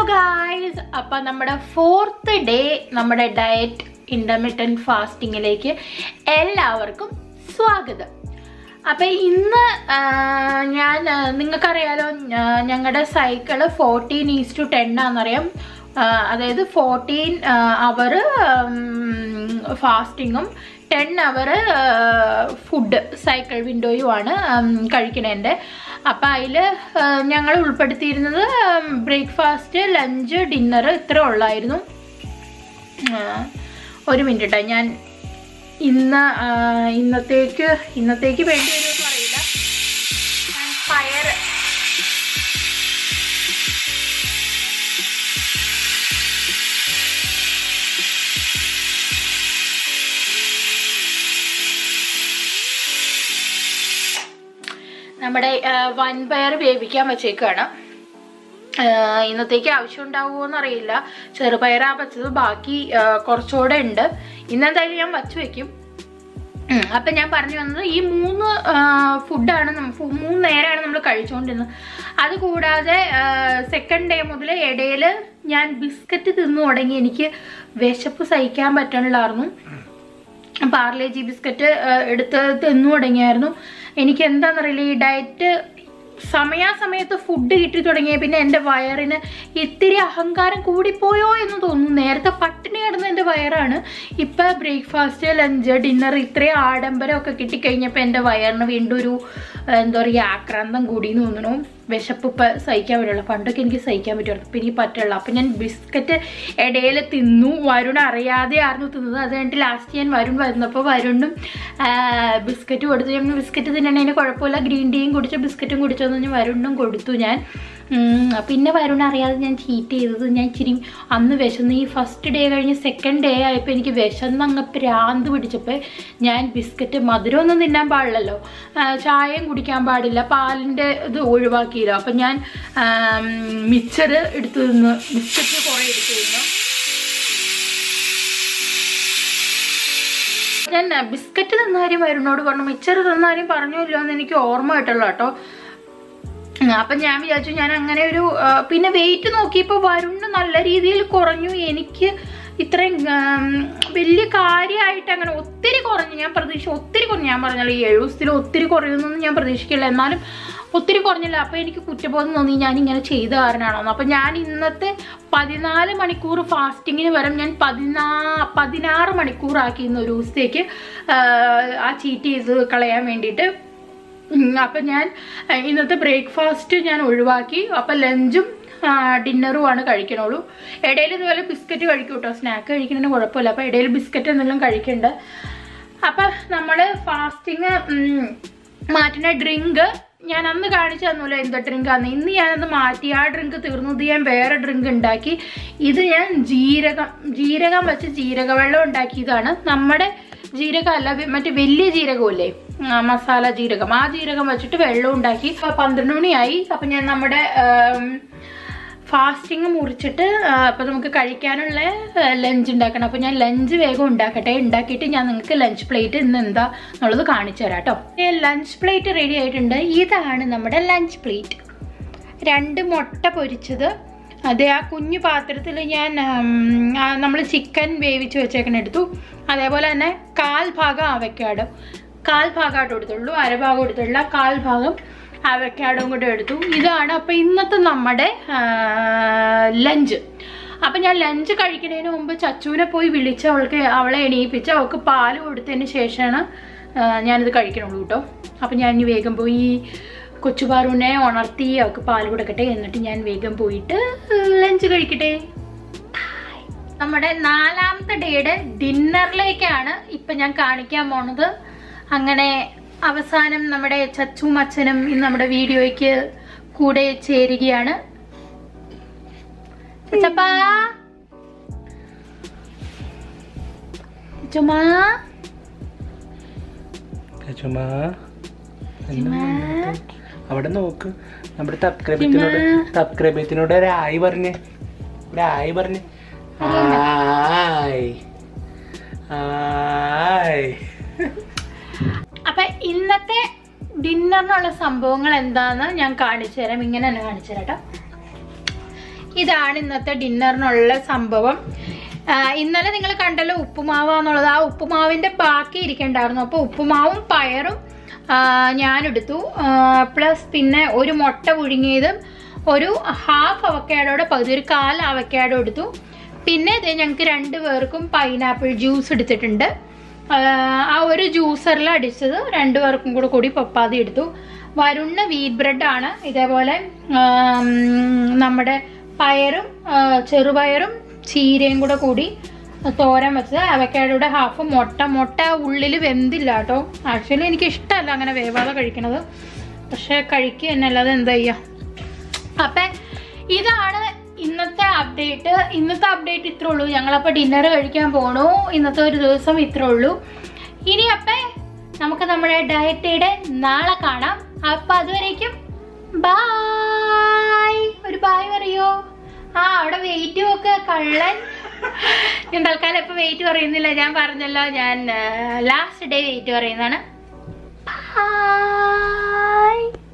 Guys അപ്പം നമ്മുടെ fourth day നമ്മുടെ ഡയറ്റ് ഇൻ്റർമീഡിയൻറ്റ് ഫാസ്റ്റിങ്ങിലേക്ക് എല്ലാവർക്കും സ്വാഗതം അപ്പം ഇന്ന് ആ, ഞാൻ ആ, നിങ്ങൾക്കറിയാലോ ഞങ്ങളുടെ cycle fourteen is to ten ആണെന്നറിയാം ആ, അതായത് ഫോർട്ടീൻ അവർ ഫാസ്റ്റിങ്ങും ടെൻ അവർ ഫുഡ് സൈക്കിൾ വിൻഡോയുമാണ് കഴിക്കണേൻ്റെ അപ്പം അതിൽ ഞങ്ങൾ ഉൾപ്പെടുത്തിയിരുന്നത് ബ്രേക്ക്ഫാസ്റ്റ് ലഞ്ച് ഡിന്നർ ഇത്ര ഉള്ളായിരുന്നു ആ, ഒരു മിനിറ്റ് ട്ടോ. ഞാൻ ഇന്ന് ആ, ഇന്നത്തേക്ക് ഇന്നത്തേക്ക് വേണ്ടി വരുമെന്ന് അറിയില്ല ഞാൻ പയർ നമ്മുടെ ആ, വൻപയർ വേവിക്കാൻ വെച്ചേക്കാണ് ആഹ് ഇന്നത്തേക്ക് ആവശ്യം ഉണ്ടാവുമോ എന്നറിയില്ല ചെറുപയറാ വെച്ചത് ബാക്കി ആഹ് കുറച്ചുകൂടെ ഉണ്ട് ഇന്നെന്തായാലും ഞാൻ വച്ചു വെക്കും ഉം, അപ്പൊ ഞാൻ പറഞ്ഞു വന്നത് ഈ മൂന്ന് ഫുഡാണ് മൂന്ന് നേരമാണ് നമ്മൾ കഴിച്ചുകൊണ്ടിരുന്നത് അത് കൂടാതെ സെക്കൻഡ് ഡേ മുതൽ ഇടയിൽ ഞാൻ ബിസ്ക്കറ്റ് തിന്നു തുടങ്ങി എനിക്ക് വിശപ്പ് സഹിക്കാൻ പറ്റണില്ലായിരുന്നു പാർലേജി ബിസ്ക്കറ്റ് എടുത്ത് തിന്നു തുടങ്ങിയായിരുന്നു എനിക്ക് എന്താണെന്നറിയില്ല ഈ ഡയറ്റ് സമയാസമയത്ത് ഫുഡ് കിട്ടി തുടങ്ങിയ പിന്നെ എൻ്റെ വയറിന് ഇത്തിരി അഹങ്കാരം കൂടിപ്പോയോ എന്ന് തോന്നുന്നു നേരത്തെ പട്ടിണി കിടന്ന എൻ്റെ വയറാണ് ഇപ്പം ബ്രേക്ക്ഫാസ്റ്റ് ലഞ്ച് ഡിന്നർ ഇത്രയും ആഡംബരമൊക്കെ കിട്ടിക്കഴിഞ്ഞപ്പോൾ എൻ്റെ വയറിന് വീണ്ടും ഒരു ഏഹ്, എന്താ പറയുക ആക്രാന്തം കൂടി എന്ന് തോന്നുന്നു വിശപ്പ് ഇപ്പം സഹിക്കാൻ പറ്റുള്ളൂ പണ്ടൊക്കെ എനിക്ക് സഹിക്കാൻ പറ്റുമായിരുന്നു ഇപ്പം എനിക്ക് പറ്റുള്ളൂ അപ്പം ഞാൻ ബിസ്ക്കറ്റ് ഇടയിൽ തിന്നു വരുൺ അറിയാതെ ആയിരുന്നു തിന്നത് അത് കഴിഞ്ഞിട്ട് ലാസ്റ്റ് ഞാൻ വരുൺ വരുന്നപ്പോൾ വരുണും ബിസ്ക്കറ്റ് കൊടുത്തു ഞാൻ ബിസ്ക്കറ്റ് തിന്നണേന് കുഴപ്പമില്ല ഗ്രീൻ ടീയും കുടിച്ചു ബിസ്ക്കറ്റും കുടിച്ചതെന്ന് ഞാൻ വരുണിനും കൊടുത്തു ഞാൻ ഉം, പിന്നെ വരുൺ അറിയാതെ ഞാൻ ചീറ്റ് ചെയ്തത് ഞാൻ ഇച്ചിരി അന്ന് വിശന്ന് ഈ ഫസ്റ്റ് ഡേ കഴിഞ്ഞ് സെക്കൻഡ് ഡേ ആയപ്പോൾ എനിക്ക് വിശന്ന് അങ്ങ് പ്രാന്ത് പിടിച്ചപ്പോൾ ഞാൻ ബിസ്ക്കറ്റ് മധുരമൊന്നും തിന്നാൻ പാടില്ലല്ലോ ആ, ചായയും കുടിക്കാൻ പാടില്ല പാലിൻ്റെ ഇത് ഒഴിവാക്കിയില്ല അപ്പം ഞാൻ മിക്സർ എടുത്തു നിന്ന് ബിസ്ക്കറ്റ് കുറേ എടുത്തു തിന്നു ഞാൻ ബിസ്ക്കറ്റ് തിന്ന കാര്യം വരുണോട് പറഞ്ഞു മിച്ചർ തിന്ന കാര്യം പറഞ്ഞല്ലോ എന്ന് എനിക്ക് ഓർമ്മ കിട്ടുള്ളൂ കേട്ടോ ഉം, അപ്പൊ ഞാൻ വിചാരിച്ചു ഞാൻ അങ്ങനെ ഒരു ആ, പിന്നെ വെയിറ്റ് നോക്കിയപ്പോൾ വരുണ് നല്ല രീതിയിൽ കുറഞ്ഞു എനിക്ക് ഇത്രയും ഉം, വലിയ കാര്യമായിട്ട് അങ്ങനെ ഒത്തിരി കുറഞ്ഞു ഞാൻ പ്രതീക്ഷ ഒത്തിരി കുറഞ്ഞു ഞാൻ പറഞ്ഞല്ലോ ഈ ഏഴു ദിവസത്തിൽ ഒത്തിരി കുറയുന്നൊന്നും ഞാൻ പ്രതീക്ഷിക്കില്ല എന്നാലും ഒത്തിരി കുറഞ്ഞില്ല അപ്പോൾ എനിക്ക് കുറ്റബോധം തോന്നി ഞാൻ ഇങ്ങനെ ചെയ്ത കാരണമാണോ അപ്പം ഞാൻ ഇന്നത്തെ പതിനാല് മണിക്കൂർ ഫാസ്റ്റിങ്ങിന് പകരം ഞാൻ പതിനാ പതിനാറ് മണിക്കൂറാക്കി ഇന്ന് ഒരു ദിവസത്തേക്ക് ആ, ആ ചീറ്റ് ചെയ്ത് കളയാൻ വേണ്ടിയിട്ട് ഉം, അപ്പം ഞാൻ അഹ് ഇന്നത്തെ ബ്രേക്ക്ഫാസ്റ്റ് ഞാൻ ഒഴിവാക്കി അപ്പം ലഞ്ചും ഡിന്നറുമാണ് കഴിക്കണുള്ളൂ ഇടയിൽ ഇതുപോലെ ബിസ്ക്കറ്റ് കഴിക്കും കേട്ടോ സ്നാക്ക് കഴിക്കുന്നതിന് കുഴപ്പമില്ല അപ്പം ഇടയിൽ ബിസ്ക്കറ്റ് എന്തെങ്കിലും കഴിക്കണ്ട അപ്പം നമ്മൾ ഫാസ്റ്റിങ് മാറ്റുന്ന ഡ്രിങ്ക് ഞാൻ അന്ന് കാണിച്ചു തന്നല്ലോ എന്ത് ഡ്രിങ്കാന്ന് ഇന്ന് ഞാനത് മാറ്റി ആ ഡ്രിങ്ക് തീർന്നത് ഞാൻ വേറെ ഡ്രിങ്ക് ഉണ്ടാക്കി ഇത് ഞാൻ ജീരകം ജീരകം വെച്ച് ജീരക വെള്ളം ഉണ്ടാക്കിയതാണ് നമ്മുടെ ജീരകം അല്ല വെ- മറ്റേ വലിയ ജീരകമില്ലേ ആ, മസാല ജീരകം ആ ജീരകം വെച്ചിട്ട് വെള്ളം ഉണ്ടാക്കി ഇപ്പൊ പന്ത്രണ്ട് മണിയായി അപ്പൊ ഞാൻ നമ്മുടെ ഫാസ്റ്റിംഗ് മുറിച്ചിട്ട് ആ, അപ്പൊ നമുക്ക് കഴിക്കാനുള്ള ലഞ്ച് ഉണ്ടാക്കണം അപ്പൊ ഞാൻ ലഞ്ച് വേഗം ഉണ്ടാക്കട്ടെ ഉണ്ടാക്കിയിട്ട് ഞാൻ നിങ്ങൾക്ക് ലഞ്ച് പ്ലേറ്റ് ഇന്ന് എന്താ എന്നുള്ളത് കാണിച്ചു തരാം കേട്ടോ ലഞ്ച് പ്ലേറ്റ് റെഡി ആയിട്ടുണ്ട് ഇതാണ് നമ്മുടെ ലഞ്ച് പ്ലേറ്റ് രണ്ട് മുട്ട പൊരിച്ചത് അതെ ആ കുഞ്ഞു പാത്രത്തിൽ ഞാൻ നമ്മൾ ചിക്കൻ വേവിച്ച് വെച്ചേക്കണ എടുത്തു അതേപോലെ തന്നെ കാൽ ഭാഗം അവക്കാഡോ കാൽ ഭാഗമായിട്ട് എടുത്തുള്ളൂ അരഭാഗം എടുത്തുള്ള കാൽ ഭാഗം അവക്കാഡോയും കൂടെ എടുത്തു ഇതാണ് അപ്പോൾ ഇന്നത്തെ നമ്മുടെ ലഞ്ച് അപ്പം ഞാൻ ലഞ്ച് കഴിക്കുന്നതിന് മുമ്പ് ചച്ചുവിനെ പോയി വിളിച്ച് അവൾക്ക് അവളെ എണീപ്പിച്ച് അവൾക്ക് പാല് കൊടുത്തതിന് ശേഷമാണ് ആ, ഞാനിത് കഴിക്കണുള്ളൂ കേട്ടോ അപ്പം ഞാൻ ഇനി വേഗം പോയി കൊച്ചുപാറുവിനെ ഉണർത്തി അവൾക്ക് പാല് കൊടുക്കട്ടെ എന്നിട്ട് ഞാൻ വേഗം പോയിട്ട് ലഞ്ച് കഴിക്കട്ടെ നമ്മുടെ നാലാമത്തെ ഡേയുടെ ഡിന്നറിലേക്കാണ് ഇപ്പൊ ഞാൻ കാണിക്കാൻ പോണത് അങ്ങനെ അവസാനം നമ്മുടെ ചച്ചും അച്ഛനും ഇന്ന് നമ്മുടെ വീഡിയോയ്ക്ക് കൂടെ ചേരുകയാണ് ചച്ചപ്പാ ചുമ്മാ ചുമ്മാ അവിടെ നോക്ക് നമ്മുടെ തബ്ക്രബത്തിനോട് തബ്ക്രബത്തിനോട് ഒരു ആയി പറഞ്ഞേ ഒരു ആയി പറഞ്ഞേ ആയ് ആയ് അപ്പൊ ഇന്നത്തെ ഡിന്നറിനുള്ള സംഭവങ്ങൾ എന്താന്ന് ഞാൻ കാണിച്ചു തരാം ഇങ്ങനെ തന്നെ കാണിച്ചു തരാം കേട്ടോ ഇതാണ് ഇന്നത്തെ ഡിന്നറിനുള്ള സംഭവം ആ, ഇന്നലെ നിങ്ങൾ കണ്ടല്ലോ ഉപ്പുമാവാന്നുള്ളത് ആ ഉപ്പുമാവിന്റെ ബാക്കി ഇരിക്കണ്ടായിരുന്നു അപ്പോൾ ഉപ്പുമാവും പയറും ആ, ഞാനെടുത്തു പ്ലസ് പിന്നെ ഒരു മുട്ട പുഴുങ്ങിയതും ഒരു ഹാഫ് അവക്കാഡോയുടെ പകുതി ഒരു കാൽ അവക്കാഡോ എടുത്തു പിന്നെ ഇത് ഞങ്ങൾക്ക് രണ്ട് പേർക്കും പൈനാപ്പിൾ ജ്യൂസ് എടുത്തിട്ടുണ്ട് ആ, ആ ഒരു ജ്യൂസറിൽ അടിച്ചത് രണ്ടു പേർക്കും കൂടെ കൂടി പപ്പാതി എടുത്തു വരുണ്ണ വീറ്റ് ബ്രെഡാണ് ഇതേപോലെ ആം, നമ്മുടെ പയറും ആ, ചെറുപയറും ചീരയും കൂടെ കൂടി തോരൻ വെച്ചത് അവക്കാഡോയുടെ ഹാഫ് മുട്ട മുട്ട ഉള്ളിൽ വെന്തില്ല കേട്ടോ ആക്ച്വലി എനിക്ക് ഇഷ്ടമല്ല അങ്ങനെ വേവാതെ കഴിക്കണത് പക്ഷെ കഴിക്കുക തന്നെ അല്ലാതെ എന്താ ചെയ്യുക അപ്പം ഇതാണ് ഇന്നത്തെ അപ്ഡേറ്റ് ഇന്നത്തെ അപ്ഡേറ്റ് ഇത്രേ ഉള്ളൂ ഞങ്ങളപ്പോൾ ഡിന്നർ കഴിക്കാൻ പോണു ഇന്നത്തെ ഒരു ദിവസം ഇത്രേ ഉള്ളൂ ഇനി അപ്പം നമുക്ക് നമ്മുടെ ഡയറ്റയുടെ നാളെ കാണാം അപ്പം അതുവരേക്കും ബായ് ഒരു ബായ് പറയോ ആ അവിടെ വെയിറ്റ് ഒക്കെ കള്ളൻ ഞാൻ തൽക്കാലം ഇപ്പം വെയിറ്റ് പറയുന്നില്ല ഞാൻ പറഞ്ഞല്ലോ ഞാൻ ലാസ്റ്റ് ഡേ വെയിറ്റ് പറയുന്നതാണ് ബൈ